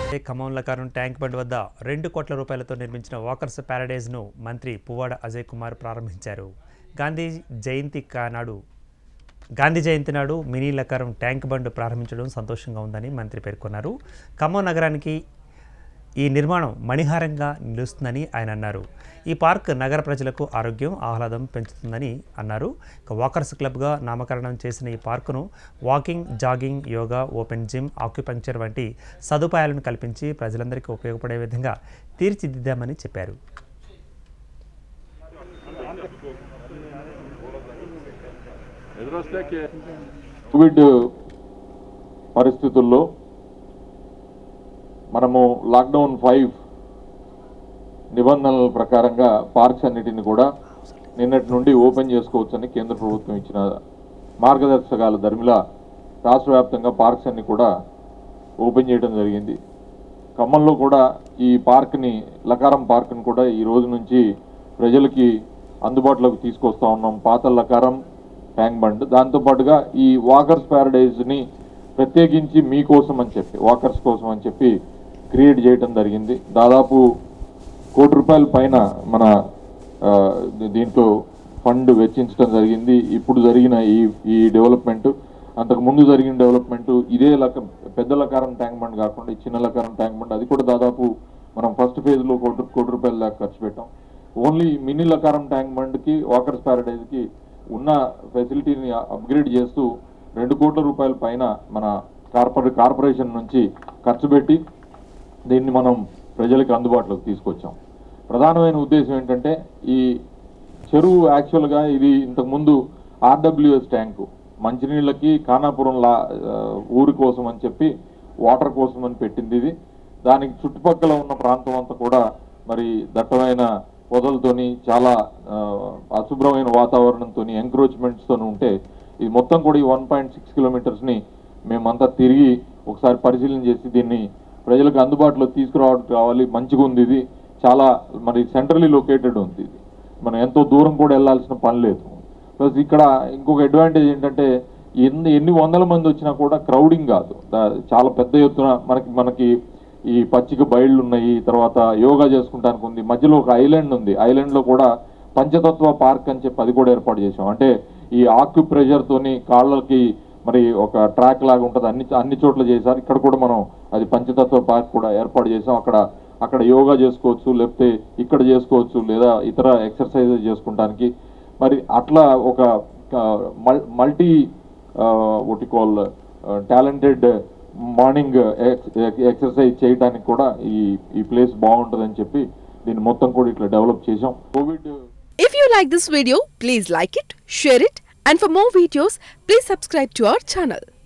Khammam లకారం tank bund వద్ద రెండు కోట్ల రూపాయలతో నిర్మించిన వాకర్స్ ప్యారడైజ్ను మంత్రి పువ్వాడ అజయ్ కుమార్ ప్రారంభించారు గాంధీ జయంతి నాడు గాంధీ జయంతి నాడు మినీ లకారం ట్యాంక్ బండ్ ప్రారంభించడం సంతోషంగా ఉందని మంత్రి పేర్కొన్నారు ఖమ్మం నగరానికి ఈ నిర్మాణం మణిహారంగా నిలుస్తుందని ఆయన అన్నారు ఈ పార్క్ నగర ప్రజలకు ఆరోగ్యం ఆహ్లాదం పెంచుతుందని అన్నారు ఇక వాకర్స్ క్లబ్గా నామకరణం చేసిన ఈ పార్కును walking jogging yoga open gym acupuncture వంటి సదుపాయాలను కల్పించి ప్రజలందరికీ ఉపయోగపడే విధంగా తీర్చిదిద్దామని చెప్పారు కోవిడ్ పరిస్థితుల్లో మనము లాక్డౌన్ ఫైవ్ నిబంధనల ప్రకారంగా పార్క్స్ అన్నిటిని కూడా నిన్నటి నుండి ఓపెన్ చేసుకోవచ్చని కేంద్ర ప్రభుత్వం ఇచ్చిన మార్గదర్శకాల ధర్మిలా రాష్ట్ర వ్యాప్తంగా పార్క్స్ అన్ని కూడా ఓపెన్ చేయడం జరిగింది ఖమ్మంలో కూడా ఈ పార్క్ని లకారం పార్క్ని కూడా ఈ రోజు నుంచి ప్రజలకి అందుబాటులోకి తీసుకొస్తా ఉన్నాం పాత లకారం ట్యాంక్ బండ్ దాంతోపాటుగా ఈ వాకర్స్ ప్యారడైజ్ని ప్రత్యేకించి మీకోసం అని చెప్పి వాకర్స్ కోసం అని చెప్పి క్రియేట్ చేయడం జరిగింది దాదాపు కోటి రూపాయల పైన మన ఆ, దీంట్లో ఫండ్ వెచ్చించడం జరిగింది ఇప్పుడు జరిగిన ఈ ఈ డెవలప్మెంట్ అంతకు ముందు జరిగిన డెవలప్మెంట్ ఇదే లక పెద్ద లకారం ట్యాంక్ బండ్ కాకుండా ఈ చిన్న లకారం ట్యాంక్ బండ్ అది కూడా దాదాపు మనం ఫస్ట్ ఫేజ్లో కోటి కోటి రూపాయల దాకా ఖర్చు పెట్టాం ఓన్లీ మినీ లకారం ట్యాంక్ బండ్కి వాకర్స్ ప్యారడైజ్కి ఉన్న ఫెసిలిటీని అప్గ్రేడ్ చేస్తూ రెండు కోట్ల రూపాయల పైన మన కార్పొరే కార్పొరేషన్ నుంచి ఖర్చు పెట్టి దీన్ని మనం ప్రజలకు అందుబాటులోకి తీసుకొచ్చాం ప్రధానమైన ఉద్దేశం ఏంటంటే ఈ చెరువు యాక్చువల్గా ఇది ఇంతకుముందు ఆర్డబ్ల్యూఎస్ ట్యాంకు మంచినీళ్ళకి ఖానాపురం లా ఆ, ఊరి కోసం అని చెప్పి వాటర్ కోసం అని పెట్టింది ఇది దానికి చుట్టుపక్కల ఉన్న ప్రాంతం అంతా కూడా మరి దట్టమైన పొదలతోని చాలా ఆ, అశుభ్రమైన వాతావరణంతో ఎంక్రోచ్మెంట్స్తో ఉంటే ఇది మొత్తం కూడా ఈ వన్ పాయింట్ సిక్స్ కిలోమీటర్స్ని మేమంతా తిరిగి ఒకసారి పరిశీలన చేసి దీన్ని ప్రజలకు అందుబాటులో తీసుకురావడం కావాలి మంచిగా ఉంది ఇది చాలా మరి సెంట్రలీ లొకేటెడ్ ఉంది ఇది మనం ఎంతో దూరం కూడా వెళ్ళాల్సిన పని లేదు ప్లస్ ఇక్కడ ఇంకొక అడ్వాంటేజ్ ఏంటంటే ఎన్ని ఎన్ని వందల మంది వచ్చినా కూడా క్రౌడింగ్ కాదు దా- చాలా పెద్ద ఎత్తున మనకి మనకి ఈ పచ్చిక బయళ్ళు ఉన్నాయి తర్వాత యోగా చేసుకుంటానికి ఉంది మధ్యలో ఒక ఐలాండ్ ఉంది ఐలాండ్ లో కూడా పంచతత్వ పార్క్ అని చెప్పి అది కూడా ఏర్పాటు చేసాం అంటే ఈ ఆక్యు ప్రెషర్ తోని కాళ్ళకి మరి ఒక ట్రాక్ లాగా ఉంటుంది అన్ని అన్ని చోట్ల చేశారు ఇక్కడ కూడా మనం అది పంచతత్వ పార్క్ కూడా ఏర్పాటు చేసాం అక్కడ అక్కడ యోగా చేసుకోవచ్చు లేకపోతే ఇక్కడ చేసుకోవచ్చు లేదా ఇతర ఎక్సర్సైజెస్ చేసుకుంటానికి మరి అట్లా ఒక మల్టీ ఒకటి కాల్ టాలెంటెడ్ మార్నింగ్ ఎక్సర్సైజ్ చేయడానికి కూడా ఈ ఈ ప్లేస్ బాగుంటుందని చెప్పి దీన్ని మొత్తం కూడా ఇట్లా డెవలప్ చేసాం COVID If you like this video, please like it, share it, and for more videos, please subscribe to our channel.